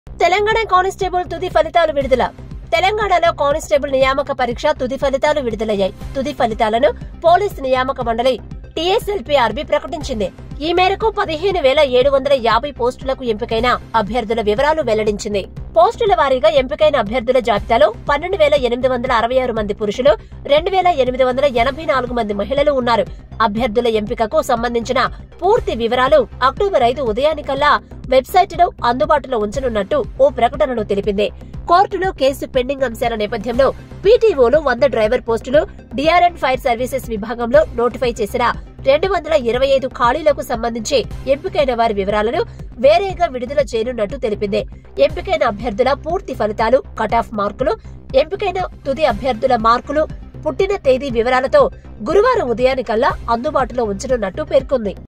Telangana constable తుది ఫలితాలు విడుదల తెలంగాణలో కానిస్టేబుల్ నియామక పరీక్ష తుది ఫలితాలు విడుదలయ్యాయి తుది ఫలితాలను పోలీస్ నియామక మండలి టీఎస్ఎల్పీఆర్బీ ప్రకటించింది ఈ మేరకు పదిహేను వేల ఏడు వందల యాభై పోస్టులకు ఎంపికైన అభ్యర్థుల వివరాలు వెల్లడించింది పోస్టుల వారీగా ఎంపికైన అభ్యర్థుల జాబితాలో పన్నెండు వేల ఎనిమిది వందల అరవై ఆరు మంది పురుషులు రెండు వేల ఎనిమిది వందల ఎనభై నాలుగు మంది మహిళలు ఉన్నారు అభ్యర్థుల ఎంపికకు సంబంధించిన పూర్తి వివరాలు అక్టోబర్ ఐదు ఉదయానికల్లా వెబ్సైట్ లో అందుబాటులో ఉంచనున్నట్టు ఓ ప్రకటనలో తెలిపింది కోర్టులో కేసు పెండింగ్ అంశాల నేపథ్యంలో పీటీఓలు వంద డ్రైవర్ పోస్టులు డిఆర్ఎన్ ఫైర్ సర్వీసెస్ విభాగంలో నోటిఫై చేసిన రెండు వందల ఇరవై ఐదు ఖాళీలకు సంబంధించి ఎంపికైన వారి వివరాలను వేరేగా విడుదల చేయనున్నట్టు తెలిపింది ఎంపికైన అభ్యర్థుల పూర్తి ఫలితాలు కటాఫ్ మార్కులు ఎంపికైన తుది అభ్యర్థుల మార్కులు పుట్టిన తేదీ వివరాలతో గురువారం ఉదయానికల్లా అందుబాటులో ఉంచనున్నట్టు పేర్కొంది